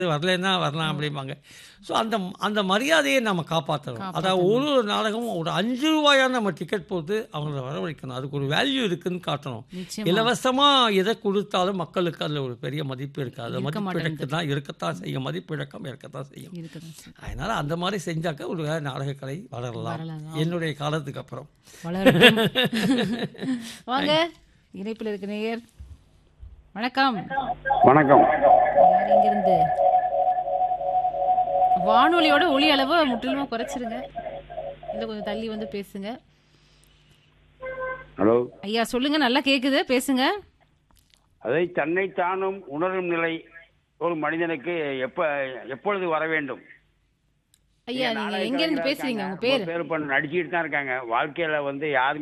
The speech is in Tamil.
வரலைன்னா வரலாம் அப்படிம்பாங்க ஸோ அந்த அந்த மரியாதையை நம்ம காப்பாற்றணும் அதாவது ஒரு ஒரு நாடகமும் ஒரு அஞ்சு ரூபாயா நம்ம டிக்கெட் போட்டு அவங்கள வரவழைக்கணும் அதுக்கு ஒரு வேல்யூ இருக்குன்னு காட்டணும் நிச்சயமா இலவசமாக எதை கொடுத்தாலும் மக்களுக்கு அதில் ஒரு பெரிய மதிப்பு இருக்காது இருக்க மதிப்பிழக்கு தான் இருக்கத்தான் செய்யும் மதிப்பிழக்கம் இருக்கத்தான் செய்யும் இருக்குதான் சார் அதனால் அந்த மாதிரி செஞ்சாக்க ஒரு நாடகக்கலை வளரலாம் வரலாம். என்னுடைய காலத்துக்கு அப்புறம் வளரட்டும் வாங்க இணைப்பில் இருக்கு நேயர் வணக்கம் வணக்கம் யார் இங்கிருந்து வானொலியோட ஒளி அளவை முற்றிலுமா குறைச்சிருங்க இல்லை கொஞ்சம் தள்ளி வந்து பேசுங்க ஹலோ ஐயா சொல்லுங்க நல்லா கேக்குது பேசுங்க அதை தன்னை தானும் உணரும் நிலை ஒரு மனிதனுக்கு எப்ப எப்பொழுது வர வேண்டும் ஐயா நீங்க எங்க இருந்து பேசுறீங்க உங்க பேர் பேர் பண்ண நடிச்சுட்டு தான் இருக்காங்க வாழ்க்கையில வந்து யாருமே